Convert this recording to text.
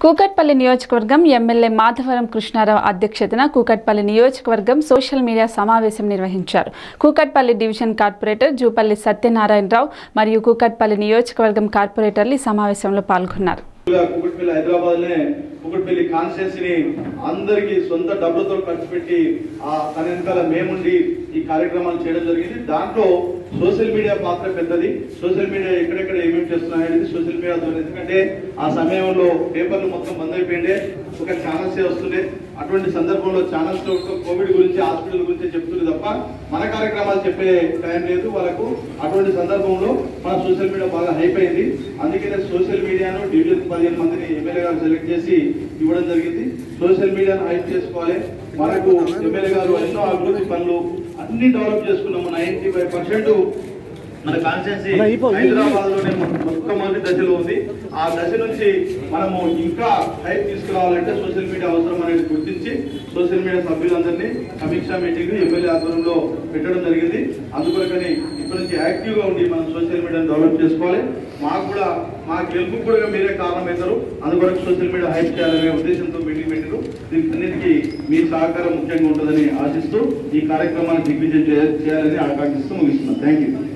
కూకట్పల్లి నియోజకవర్గం ఎమ్మెల్యే మాధవరం కృష్ణారావు అధ్యక్షతన కూకట్పల్లి నియోజకవర్గం సోషల్ మీడియా సమావేశం నిర్వహించారు కూకట్పల్లి డివిజన్ కార్పొరేటర్ జూపల్లి సత్యనారాయణరావు మరియు కూకట్పల్లి నియోజకవర్గం కార్పొరేటర్లు ఈ సమావేశంలో పాల్గొన్నారు కుకట్పల్లి హైదరాబాద్ నే కుకట్పల్లి కాన్స్టిట్యున్సీ ని అందరికి సొంత డబ్బులతో ఖర్చు పెట్టి ఆ తన వెనకాల మేముండి ఈ కార్యక్రమాలు చేయడం జరిగింది దాంట్లో సోషల్ మీడియా పాత్ర పెద్దది సోషల్ మీడియా ఎక్కడెక్కడ ఏమేమి చేస్తున్నాయనేది సోషల్ మీడియా ద్వారా ఎందుకంటే ఆ సమయంలో పేపర్లు మొత్తం బంద్ అయిపోయిండే ఒక ఛానల్సే వస్తుండే అటువంటి సందర్భంలో ఛానల్స్ కోవిడ్ గురించి హాస్పిటల్ గురించి చెప్తుంది తప్ప మన కార్యక్రమాలు చెప్పే టైం లేదు వాళ్ళకు అటువంటి సందర్భంలో మన సోషల్ మీడియా బాగా హైప్ అయింది అందుకనే సోషల్ మీడియాను డివిజన్ పదిహేను మందిని ఎమ్మెల్యే గారు సెలెక్ట్ చేసి ఇవ్వడం జరిగింది సోషల్ మీడియాను హైప్ చేసుకోవాలి మనకు ఎమ్మెల్యే గారు ఎన్నో అభివృద్ధి పనులు అన్ని డెవలప్ చేసుకున్నాము నైన్టీ ఫైవ్ పర్సెంట్ మన కాన్స్టిట్యున్సీ హైదరాబాద్ లోనే మొట్టమొదటి దశలో ఉంది ఆ దశ నుంచి మనము ఇంకా హైప్ తీసుకురావాలంటే సోషల్ మీడియా అవసరం అనేది గుర్తించి సోషల్ మీడియా సభ్యులందరినీ సమీక్షా మీటింగ్ ఎమ్మెల్యే ఆధ్వర్యంలో పెట్టడం జరిగింది అందుకొరకని ఇప్పటి నుంచి యాక్టివ్ గా ఉండి మనం సోషల్ మీడియాను డెవలప్ చేసుకోవాలి మాకు కూడా మా గెలుపు కూడా మీరే కారణమవుతారు అందుకొరకు సోషల్ మీడియా హైప్ చేయాలనే ఉద్దేశంతో మీటింగ్ పెట్టారు దీనికి అన్నిటికీ మీ సహకారం ముఖ్యంగా ఉంటుందని ఆశిస్తూ ఈ కార్యక్రమాన్ని దిగ్విజయం చేయ- చేయాలని ఆకాంక్షిస్తూ ముగిస్తున్నాను థ్యాంక్ యూ